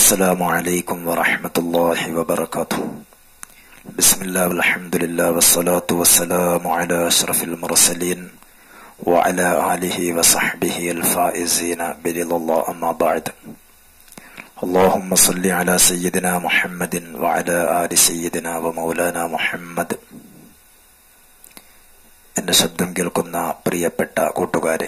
السلام عليكم ورحمة الله وبركاته بسم الله والحمد لله والصلاة والسلام على أشرف المرسلين وعلى آله وصحبه الفائزين برضا الله أما بعد اللهم صل على سيدنا محمد وعلى آل سيدنا ومولانا محمد എന്റെ ശബ്ദം കേൾക്കുന്ന പ്രിയപ്പെട്ട കൂട്ടുകാരെ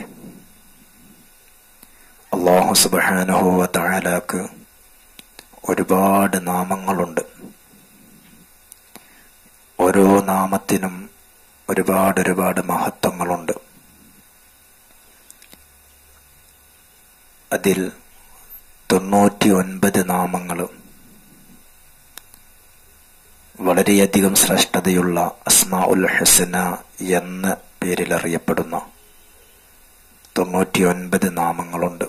അള്ളാഹു സുബാനുഹുവ താലാക്ക് ഒരുപാട് നാമങ്ങളുണ്ട് ഓരോ നാമത്തിനും ഒരുപാട് ഒരുപാട് മഹത്വങ്ങളുണ്ട് അതിൽ തൊണ്ണൂറ്റി ഒൻപത് നാമങ്ങൾ വളരെയധികം ശ്രേഷ്ഠതയുള്ള അസ്മാ ഉൽ ഹസന എന്ന പേരിൽ അറിയപ്പെടുന്ന തൊണ്ണൂറ്റി ഒൻപത് നാമങ്ങളുണ്ട്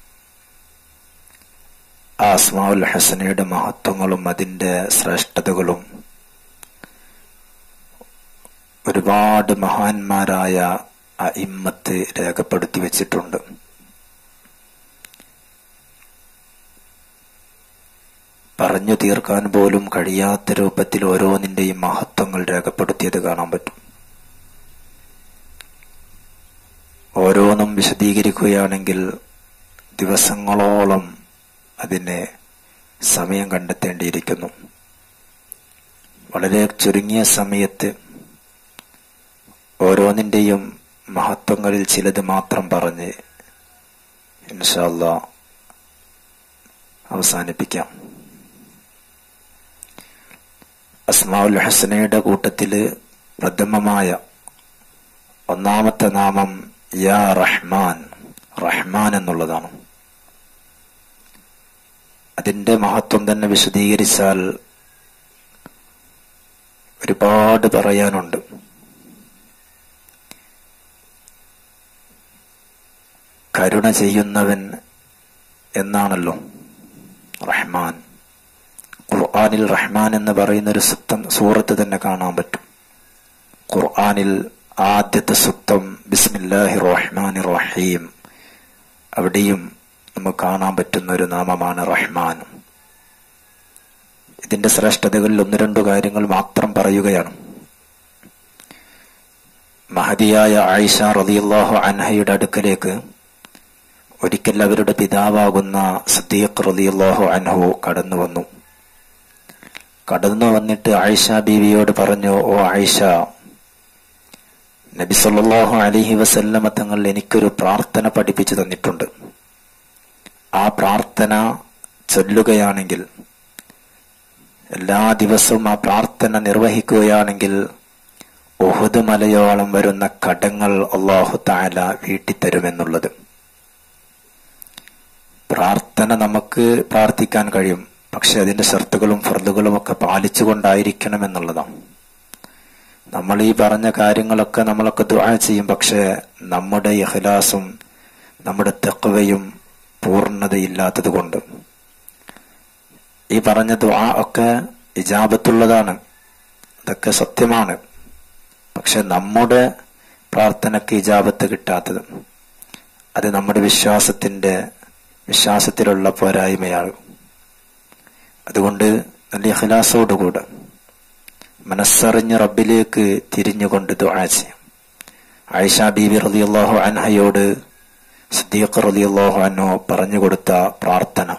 ആ അസ്മാ ഉൽ ഹസനയുടെ മഹത്വങ്ങളും അതിന്റെ ശ്രേഷ്ഠതകളും ഒരുപാട് മഹാന്മാരായ ഇമ്മത്ത് രേഖപ്പെടുത്തി വെച്ചിട്ടുണ്ട് പറഞ്ഞു തീർക്കാൻ പോലും കഴിയാത്ത രൂപത്തിൽ ഓരോന്നിന്റെയും മഹത്വങ്ങൾ രേഖപ്പെടുത്തിയത് കാണാൻ പറ്റും ഓരോന്നും വിശദീകരിക്കുകയാണെങ്കിൽ ദിവസങ്ങളോളം അതിന് സമയം കണ്ടെത്തേണ്ടിയിരിക്കുന്നു വളരെ ചുരുങ്ങിയ സമയത്ത് ഓരോന്നിന്റെയും മഹത്വങ്ങളിൽ ചിലത് മാത്രം പറഞ്ഞ് ഇൻഷാല്ല അവസാനിപ്പിക്കാം അസ്മാഉൽ ഹസനയുടെ കൂട്ടത്തില് പ്രഥമമായ ഒന്നാമത്തെ നാമം യാ റഹ്മാൻ റഹ്മാൻ എന്നുള്ളതാണ് അതിന്റെ മഹത്വം തന്നെ വിശദീകരിച്ചാൽ ഒരുപാട് പറയാനുണ്ട് കരുണ ചെയ്യുന്നവൻ എന്നാണല്ലോ റഹ്മാൻ ഖുർആാനിൽ റഹ്മാൻ എന്ന് പറയുന്ന ഒരു സുത്തം സൂറത്ത് തന്നെ കാണാൻ പറ്റും ഖുർആാനിൽ ആദ്യത്തെ സുത്തം ബിസ്മില്ലാഹി റഹ്മാൻ റഹീം അവിടെയും നമുക്ക് കാണാൻ പറ്റുന്ന ഒരു നാമമാണ് റഹ്മാൻ ഇതിന്റെ ശ്രേഷ്ഠതകളിൽ ഒന്ന് രണ്ടു കാര്യങ്ങൾ മാത്രം പറയുകയാണ് മഹതിയായ ആയിഷ റളിയല്ലാഹു അൻഹയുടെ അടുക്കലേക്ക് ഒരിക്കൽ അവരുടെ പിതാവാകുന്ന സദ്ദീഖ് റളിയല്ലാഹു അൻഹു കടന്നു വന്നു കടന്നു വന്നിട്ട് ആയിഷ ബീവിയോട് പറഞ്ഞു ഓ ആയിഷ നബി സല്ലല്ലാഹു അലൈഹി വസല്ലമ തങ്ങൾ എനിക്കൊരു പ്രാർത്ഥന പഠിപ്പിച്ചു തന്നിട്ടുണ്ട് ആ പ്രാർത്ഥന ചൊല്ലുകയാണെങ്കിൽ എല്ലാ ദിവസവും ആ പ്രാർത്ഥന നിർവഹിക്കുകയാണെങ്കിൽ ഒഹുദ് മലയോളം വരുന്ന കടങ്ങൾ അള്ളാഹു താല വീട്ടിത്തരുമെന്നുള്ളത് പ്രാർത്ഥന നമുക്ക് പ്രാർത്ഥിക്കാൻ കഴിയും പക്ഷെ അതിന്റെ ഷർത്തുകളും ഫർദുകളും ഒക്കെ പാലിച്ചുകൊണ്ടായിരിക്കണം എന്നുള്ളതാണ് നമ്മൾ ഈ പറഞ്ഞ കാര്യങ്ങളൊക്കെ നമ്മളൊക്കെ ദുആ ചെയ്യും പക്ഷെ നമ്മുടെ ഇഖ്ലാസും നമ്മുടെ തെക്കവയും പൂർണ്ണതയില്ലാത്തത് കൊണ്ട് ഈ പറഞ്ഞ ദുആ ഒക്കെ ഇജാബത്തുള്ളതാണ് അതൊക്കെ സത്യമാണ് പക്ഷെ നമ്മുടെ പ്രാർത്ഥനയ്ക്ക് ഇജാബത്ത് കിട്ടാത്തത് അത് നമ്മുടെ വിശ്വാസത്തിന്റെ വിശ്വാസത്തിലുള്ള പോരായ്മയാണ് അതുകൊണ്ട് നല്ല ഇഖ്ലാസോടുകൂടെ മനസ്സറിഞ്ഞ് റബ്ബിലേക്ക് തിരിഞ്ഞുകൊണ്ട് ദുആ ചെയ്യും ആയിഷ ബീബി റളിയല്ലാഹു അൻഹയോട് സിദ്ദീഖ് റളിയല്ലാഹു അൻഹു പറഞ്ഞു കൊടുത്ത പ്രാർത്ഥന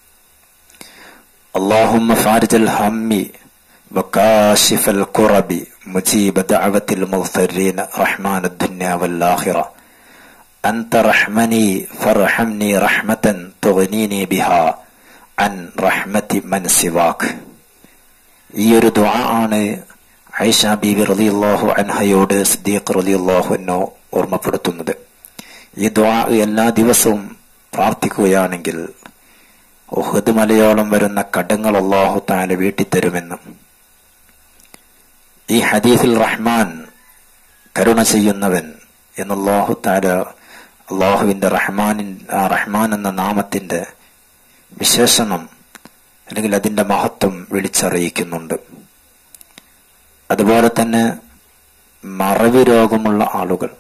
اللهم فارج الهم وكاشف الكرب مجيب دعوة المضطرين رحمن الدنيا والآخرة أنت رحمني فارحمني رحمة تغنيني بها അൻ റഹ്മത്തി മൻ സിവാഖ് ഈ ഒരു ദുആ ആണ് ഐഷ ബീബി റളിയല്ലാഹു അൻഹയോട് സിദ്ദീഖ് റളിയല്ലാഹു അൻഹു ഓർമ്മപ്പെടുത്തുന്നത് ഈ ദുആ എല്ലാ ദിവസവും പ്രാർത്ഥിക്കുകയാണെങ്കിൽ ഉഹദ് മലയോളം വരുന്ന കടങ്ങൾ അള്ളാഹു താല വീട്ടിത്തരുമെന്ന് ഈ ഹദീഫിൽ റഹ്മാൻ കരുണ ചെയ്യുന്നവൻ എന്നല്ലാഹു താല അള്ളാഹുവിന്റെ റഹ്മാനിൻ റഹ്മാൻ എന്ന നാമത്തിന്റെ വിശേഷണം അല്ലെങ്കിൽ അതിന്റെ മഹത്വം വിളിച്ചറിയിക്കുന്നുണ്ട് അതുപോലെ തന്നെ മറവി രോഗമുള്ള ആളുകൾ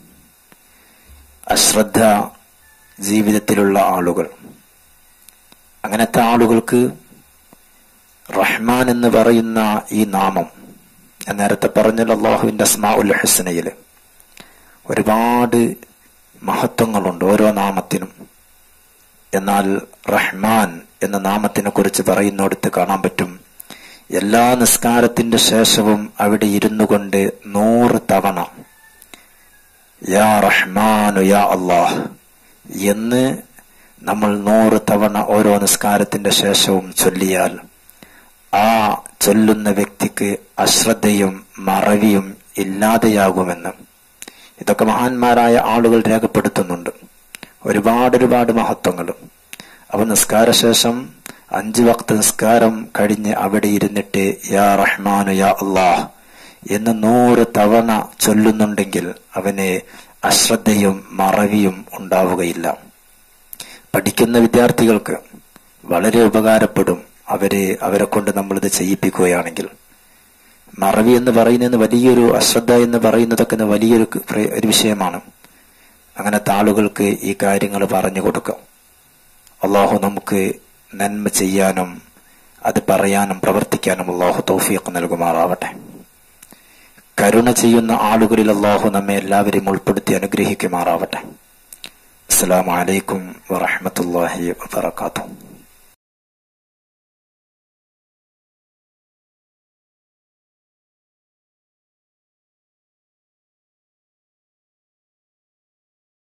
അശ്രദ്ധ ജീവിതത്തിലുള്ള ആളുകൾ അങ്ങനത്തെ ആളുകൾക്ക് റഹ്മാൻ എന്ന് പറയുന്ന ഈ നാമം ഞാൻ നേരത്തെ പറഞ്ഞല്ലോ അള്ളാഹുവിന്റെ അസ്മാ ഉൽ ഹുസനയില് ഒരുപാട് മഹത്വങ്ങളുണ്ട് ഓരോ നാമത്തിനും എന്നാൽ റഹ്മാൻ എന്ന നാമത്തിനെ കുറിച്ച് പറയുന്നിടത്ത് കാണാൻ പറ്റും എല്ലാ നിസ്കാരത്തിന്റെ ശേഷവും അവിടെ ഇരുന്നു കൊണ്ട് നൂറ് തവണ യാ റഹ്മാനു യാ അള്ളാഹ് എന്ന് നമ്മൾ നൂറ് തവണ ഓരോ നിസ്കാരത്തിന്റെ ശേഷവും ചൊല്ലിയാൽ ആ ചൊല്ലുന്ന വ്യക്തിക്ക് അശ്രദ്ധയും മറവിയും ഇല്ലാതെയാകുമെന്ന് ഇതൊക്കെ മഹാന്മാരായ ആളുകൾ രേഖപ്പെടുത്തുന്നുണ്ട് ഒരുപാട് ഒരുപാട് മഹത്വങ്ങളും അപ്പൊ നിസ്കാരശേഷം അഞ്ചു വക്ത നിസ്കാരം കഴിഞ്ഞ് അവിടെ ഇരുന്നിട്ട് യാ റഹ്മാനു യാ അള്ളാഹ് എന്ന് നൂറ് തവണ ചൊല്ലുന്നുണ്ടെങ്കിൽ അവന് അശ്രദ്ധയും മറവിയും ഉണ്ടാവുകയില്ല പഠിക്കുന്ന വിദ്യാർത്ഥികൾക്ക് വളരെ ഉപകാരപ്പെടും അവര് അവരെ കൊണ്ട് നമ്മളിത് ചെയ്യിപ്പിക്കുകയാണെങ്കിൽ മറവി എന്ന് പറയുന്നത് വലിയൊരു അശ്രദ്ധ എന്ന് പറയുന്നതൊക്കെ വലിയൊരു ഒരു വിഷയമാണ് അങ്ങനത്തെ ആളുകൾക്ക് ഈ കാര്യങ്ങൾ പറഞ്ഞു കൊടുക്കാം അള്ളാഹു നമുക്ക് നന്മ ചെയ്യാനും അത് പറയാനും പ്രവർത്തിക്കാനും അള്ളാഹു തൗഫീഖ് നൽകുമാറാവട്ടെ കരുണ ചെയ്യുന്ന ആളുകളിൽ അള്ളാഹു നമ്മെ എല്ലാവരെയും ഉൾപ്പെടുത്തി അനുഗ്രഹിക്കുമാറാവട്ടെ അസ്സലാമു അലൈക്കും വറഹമത്തല്ലാഹി വബർക്കാത്തു